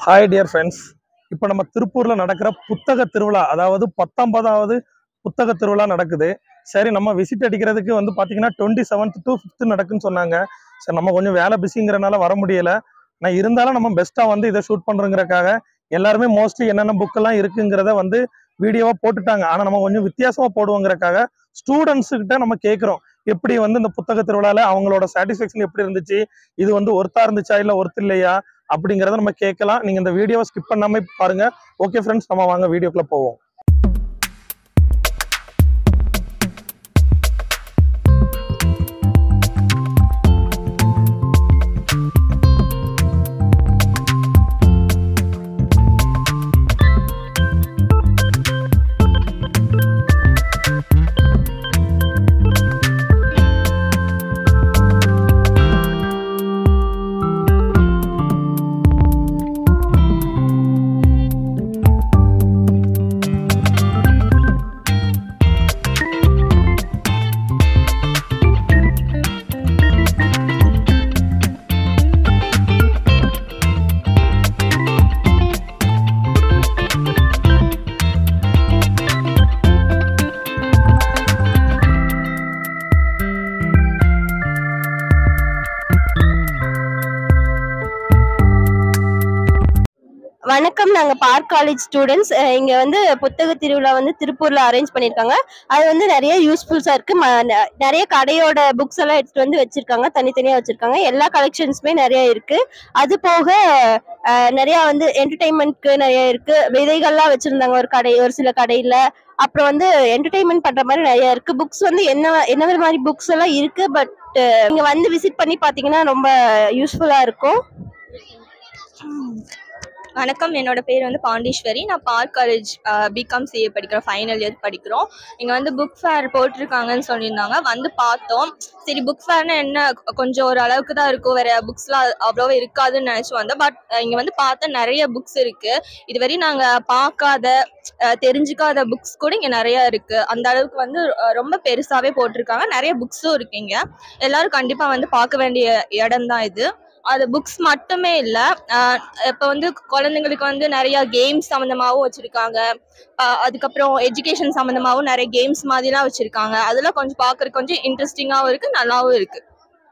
hi dear friends இப்போ நம்ம திருப்பூர்ல நடக்கிற புத்தக திருவிழா அதாவது பத்தொன்பதாவது புத்தக திருவிழா நடக்குது சரி நம்ம விசிட் அடிக்கிறதுக்கு வந்து பாத்தீங்கன்னா டுவெண்ட்டி செவன்த் டு ஃபிஃப்த் நடக்குன்னு சொன்னாங்க சரி நம்ம கொஞ்சம் வேலை பிஸிங்கிறனால வர முடியல நான் இருந்தாலும் நம்ம பெஸ்ட்டாக வந்து இதை ஷூட் பண்ணுறங்கிறக்காக எல்லாருமே மோஸ்ட்லி என்னென்ன புக்கெல்லாம் இருக்குங்கிறத வந்து வீடியோவாக போட்டுட்டாங்க ஆனால் நம்ம கொஞ்சம் வித்தியாசமாக போடுவோங்கிறக்காக ஸ்டூடெண்ட்ஸ் கிட்ட நம்ம கேட்குறோம் எப்படி வந்து இந்த புத்தக திருவிழால அவங்களோட சாட்டிஸ்ஃபேக்ஷன் எப்படி இருந்துச்சு இது வந்து ஒருத்தா இருந்துச்சா இல்லை ஒருத்தர் இல்லையா அப்படிங்கிறத நம்ம கேட்கலாம் நீங்க இந்த வீடியோவை ஸ்கிப் பண்ணாம பாருங்க ஓகே ஃப்ரெண்ட்ஸ் நம்ம வாங்க வீடியோக்குள்ள போவோம் வணக்கம் நாங்க பார்க் காலேஜ் ஸ்டூடெண்ட்ஸ் இங்க வந்து புத்தக திருவிழா வந்து திருப்பூர்ல அரேஞ்ச் பண்ணிருக்காங்க அது வந்து நிறைய யூஸ்ஃபுல்ஸா இருக்கு ம- ந- நிறைய கடையோட புக்ஸ் எல்லாம் எடுத்துட்டு வந்து வச்சிருக்காங்க தனித்தனியா வச்சிருக்காங்க எல்லா கலெக்ஷன்ஸுமே நிறைய இருக்கு அது போக அஹ், நிறைய வந்து என்டர்டைன்மெண்ட்க்கு நிறைய இருக்கு விதைகள்லாம் வச்சிருந்தாங்க ஒரு கடை ஒரு சில கடையில அப்புறம் வந்து என்டர்டைன்மெண்ட் பண்ற மாதிரி நிறைய இருக்கு புக்ஸ் வந்து என்ன என்ன மாதிரி புக்ஸ் எல்லாம் இருக்கு பட் நீங்க வந்து விசிட் பண்ணி பாத்தீங்கன்னா ரொம்ப யூஸ்ஃபுல்லா இருக்கும் வணக்கம் என்னோட பேர் வந்து பாண்டீஸ்வரி நான் பார்க் காலேஜ் பிகாம் சிஏ படிக்கிறோம் ஃபைனல் இயர் படிக்கிறோம் இங்கே வந்து புக் ஃபேர் போட்டிருக்காங்கன்னு சொல்லியிருந்தாங்க வந்து பார்த்தோம் சரி புக் ஃபேர்னா என்ன கொ- கொஞ்சம் ஒரு அளவுக்கு தான் இருக்கும் வேற புக்ஸ்லாம் அவ்வளோவா இருக்காதுன்னு நினச்சி வந்தோம் பட் இங்கே வந்து பார்த்தா நிறைய புக்ஸ் இருக்குது இதுவரை நாங்கள் பார்க்காத அஹ், தெரிஞ்சுக்காத புக்ஸ் கூட இங்கே நிறைய இருக்குது அந்த அளவுக்கு வந்து அஹ், ரொம்ப பெருசாகவே போட்டிருக்காங்க நிறைய புக்ஸும் இருக்கு இங்கே எல்லாரும் கண்டிப்பாக வந்து பார்க்க வேண்டிய இடம் தான் இது அது புக்ஸ் மட்டுமே இல்லை இப்போ வந்து குழந்தைங்களுக்கு வந்து நிறைய கேம்ஸ் சம்மந்தமாகவும் வச்சுருக்காங்க அதுக்கப்புறம் எஜுகேஷன் சம்மந்தமாகவும் நிறைய கேம்ஸ் மாதிரிலாம் வச்சுருக்காங்க அதெல்லாம் கொஞ்சம் பார்க்குறதுக்கு கொஞ்சம் இன்ட்ரெஸ்டிங்காகவும் இருக்குது நல்லாவும் இருக்குது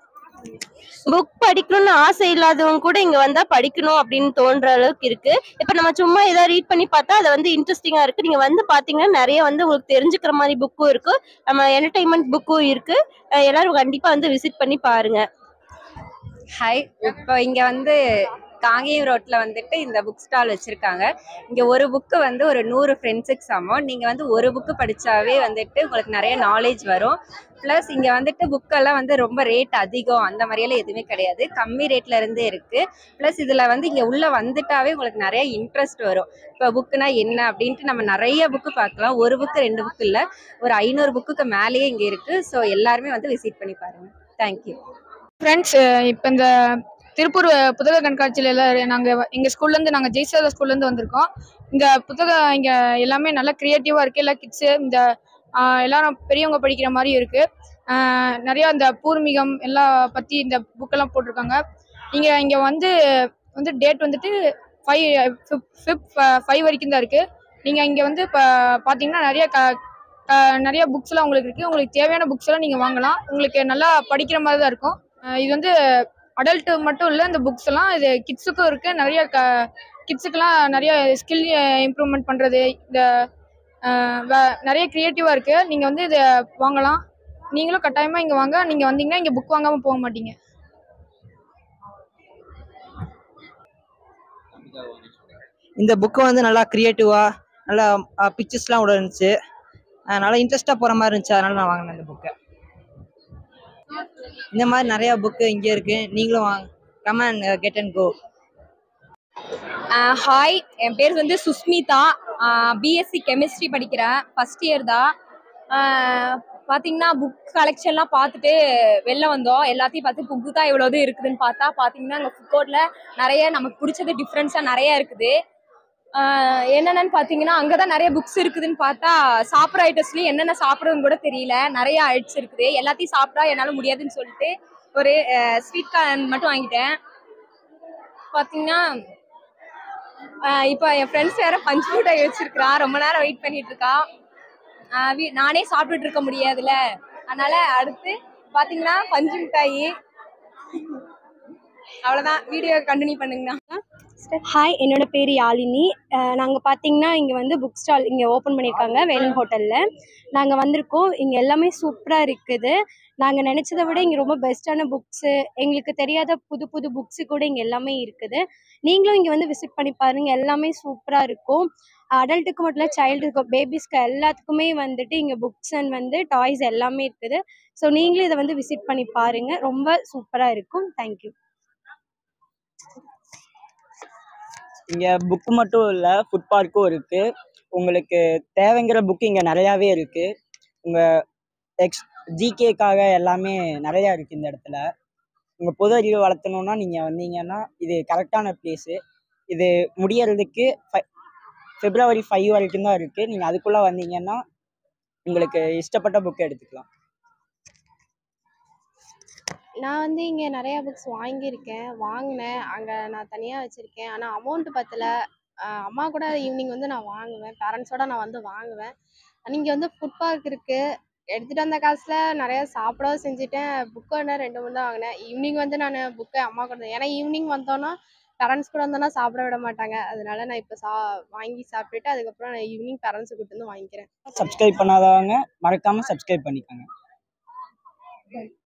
புக் படிக்கணும்னு ஆசை இல்லாதவங்க கூட இங்க வந்தா படிக்கணும் அப்படின்னு தோன்ற அளவுக்கு இருக்கு இப்ப நம்ம சும்மா ஏதாவது ரீட் பண்ணி பார்த்தா அது வந்து இன்ட்ரெஸ்டிங்கா இருக்கு நீங்க வந்து பாத்தீங்கன்னா நிறைய வந்து உங்களுக்கு தெரிஞ்சுக்கிற மாதிரி புக்கும் இருக்கு நம்ம என்டர்டைன்மெண்ட் புக்கும் இருக்கு அஹ் எல்லாரும் கண்டிப்பா வந்து விசிட் பண்ணி பாருங்க ஹாய் இப்போ இங்கே வந்து காங்கேயம் ரோட்டில் வந்துட்டு இந்த புக் ஸ்டால் வச்சுருக்காங்க இங்கே ஒரு புக்கு வந்து ஒரு நூறு ஃப்ரெண்ட்ஸுக்கு சமம் நீங்கள் வந்து ஒரு புக்கு படித்தாவே வந்துட்டு உங்களுக்கு நிறைய நாலேஜ் வரும் ப்ளஸ் இங்கே வந்துட்டு புக்கெல்லாம் வந்து ரொம்ப ரேட் அதிகம் அந்த மாதிரியெல்லாம் எதுவுமே கிடையாது கம்மி ரேட்ல இருந்தே இருக்குது ப்ளஸ் இதில் வந்து இங்கே உள்ளே வந்துட்டாவே உங்களுக்கு நிறைய இன்ட்ரெஸ்ட் வரும் இப்போ புக்குனா என்ன அப்படின்ட்டு நம்ம நிறைய புக்கு பார்க்கலாம் ஒரு புக்கு ரெண்டு புக்கு இல்லை ஒரு ஐநூறு புக்குக்கு மேலேயே இங்கே இருக்குது ஸோ எல்லாருமே வந்து விசிட் பண்ணி பாருங்கள் தேங்க்யூ ஃப்ரெண்ட்ஸ் இப்போ இந்த திருப்பூர் புத்தக கண்காட்சியில் எல்லாம் நாங்கள் எங்கள் ஸ்கூல்லேருந்து நாங்கள் ஜெய்சாதா ஸ்கூல்லேருந்து வந்திருக்கோம் இங்கே புத்தகம் இங்கே எல்லாமே நல்லா க்ரியேட்டிவாக இருக்குது எல்லா கிட்ஸு இந்த ஆஹ், எல்லாரும் பெரியவங்க படிக்கிற மாதிரி இருக்குது நிறையா இந்த பூர்வீகம் எல்லா பற்றி இந்த புக்கெல்லாம் போட்டிருக்காங்க நீங்கள் இங்கே வந்து வந்து டேட் வந்துட்டு ஃபைவ் ஃபிஃப்த் ஃபைவ் வரைக்கும் தான் இருக்குது நீங்கள் இங்கே வந்து இப்போ பார்த்தீங்கன்னா நிறைய க க- நிறைய புக்ஸ்லாம் உங்களுக்கு இருக்குது உங்களுக்கு தேவையான புக்ஸ் எல்லாம் நீங்கள் வாங்கலாம் உங்களுக்கு நல்லா படிக்கிற மாதிரி தான் இருக்கும் அஹ் இது வந்து அடல்ட்டு மட்டும் இல்லை இந்த புக்ஸ் எல்லாம் இது கிட்ஸுக்கும் இருக்குது நிறைய க கிட்ஸுக்கெல்லாம் நிறைய ஸ்கில் இம்ப்ரூவ்மெண்ட் பண்ணுறது இந்த அஹ் வே- நிறைய க்ரியேட்டிவாக இருக்குது நீங்கள் வந்து இதை வாங்கலாம் நீங்களும் கட்டாயமாக இங்கே வாங்க நீங்கள் வந்தீங்கன்னா இங்கே புக் வாங்காமல் போக மாட்டீங்க இந்த புக்கு வந்து நல்லா க்ரியேட்டிவாக நல்லா பிக்சர்ஸ்லாம் கூட இருந்துச்சு அஹ் நல்லா இன்ட்ரெஸ்டாக போகிற மாதிரி இருந்துச்சு அதனால நான் வாங்கினேன் இந்த புக்கை இந்த மாதிரி நிறையா புக்கு இங்கே இருக்கு நீங்களும் வாங்க come on get and go hi என் பேர் வந்து சுஸ்மிதா பிஎஸ்சி கெமிஸ்ட்ரி படிக்கிறேன் ஃபஸ்ட் இயர் தான் பார்த்தீங்கன்னா புக் கலெக்ஷன்லாம் பார்த்துட்டு வெளில வந்தோம் எல்லாத்தையும் பார்த்து புக்கு தான் இவ்வளோது இருக்குதுன்னு பார்த்தா பார்த்தீங்கன்னா அங்கே ஃபுட் கோர்ட்டில் நிறைய நமக்கு பிடிச்சது டிஃப்ரென்ஸாக நிறைய இருக்குது ஆஹ் என்னென்னு பார்த்தீங்கன்னா அங்கே தான் நிறைய புக்ஸ் இருக்குதுன்னு பார்த்தா சாப்பிட்ற ஐட்டம்ஸ்லேயும் என்னென்ன சாப்பிட்றதுன்னு கூட தெரியல நிறைய ஐட்ஸ் இருக்குது எல்லாத்தையும் சாப்பிட்டா என்னால் முடியாதுன்னு சொல்லிட்டு ஒரு ஸ்வீட் கார்ன் மட்டும் வாங்கிட்டேன் பார்த்தீங்கன்னா இப்போ என் ஃப்ரெண்ட்ஸ் வேற பஞ்சு மிட்டாய் வச்சிருக்கிறான் ரொம்ப நேரம் வெயிட் பண்ணிட்டு இருக்கான் ஆஹ் வீ- நானே சாப்பிட்டுட்டு இருக்க முடியாதுல்ல அதனால அடுத்து பாத்தீங்கன்னா பஞ்சு மிட்டாய் அவ்வளவுதான் வீடியோ கண்டினியூ பண்ணுங்கண்ணா ஹாய் என்னோட பேர் யாழினி நாங்கள் பார்த்தீங்கன்னா இங்கே வந்து புக் ஸ்டால் இங்கே ஓப்பன் பண்ணியிருக்காங்க வேலன் ஹோட்டலில் நாங்கள் வந்திருக்கோம் இங்கே எல்லாமே சூப்பராக இருக்குது நாங்கள் நினச்சதை விட இங்கே ரொம்ப பெஸ்ட்டான புக்ஸு எங்களுக்கு தெரியாத புது புது புக்ஸு கூட இங்கே எல்லாமே இருக்குது நீங்களும் இங்கே வந்து விசிட் பண்ணி பாருங்கள் எல்லாமே சூப்பராக இருக்கும் அடல்ட்டுக்கு மட்டும் இல்லை சைல்டுக்கு பேபிஸ்க்கு எல்லாத்துக்குமே வந்துட்டு இங்கே புக்ஸ் அண்ட் வந்து டாய்ஸ் எல்லாமே இருக்குது ஸோ நீங்களும் இதை வந்து விசிட் பண்ணி பாருங்கள் ரொம்ப சூப்பராக இருக்கும் தேங்க்யூ இங்கே புக்கு மட்டும் இல்லை ஃபுட் பார்க்கும் இருக்குது உங்களுக்கு தேவைங்கிற புக்கு இங்கே நிறையாவே இருக்குது உங்கள் எக்ஸ் ஜிகேக்காக எல்லாமே நிறையா இருக்குது இந்த இடத்துல உங்கள் பொது அறிவு வளர்த்தணுன்னா நீங்கள் வந்தீங்கன்னா இது கரெக்டான ப்ளேஸு இது முடியறதுக்கு ஃபை பிப்ரவரி ஃபைவ் வரைக்கும் தான் இருக்குது நீங்கள் அதுக்குள்ளே வந்தீங்கன்னா உங்களுக்கு இஷ்டப்பட்ட புக்கை எடுத்துக்கலாம் நான் வந்து இங்கே நிறையா புக்ஸ் வாங்கியிருக்கேன் வாங்கினேன் அங்கே நான் தனியாக வச்சுருக்கேன் ஆனால் அமௌண்ட் பத்தல ஆஹ் அம்மா கூட ஈவினிங் வந்து நான் வாங்குவேன் பேரண்ட்ஸோட நான் வந்து வாங்குவேன் இங்கே வந்து ஃபுட் பார்க் இருக்குது எடுத்துகிட்டு வந்த காசில் நிறையா சாப்பிடவும் செஞ்சுட்டேன் புக்கு என்ன ரெண்டு மூணு தான் வாங்கினேன் ஈவினிங் வந்து நான் புக்கை அம்மா கூட ஏன்னா ஈவினிங் வந்தோன்னா பேரண்ட்ஸ் கூட வந்தோன்னா சாப்பிட விட மாட்டாங்க அதனால நான் இப்போ சா வாங்கி சாப்பிட்டுட்டு அதுக்கப்புறம் நான் ஈவினிங் பேரண்ட்ஸை கூட்டு வந்து வாங்கிக்கிறேன் சப்ஸ்கிரைப் பண்ணாதவங்க மறக்காமல் சப்ஸ்கிரைப் பண்ணிக்கோங்க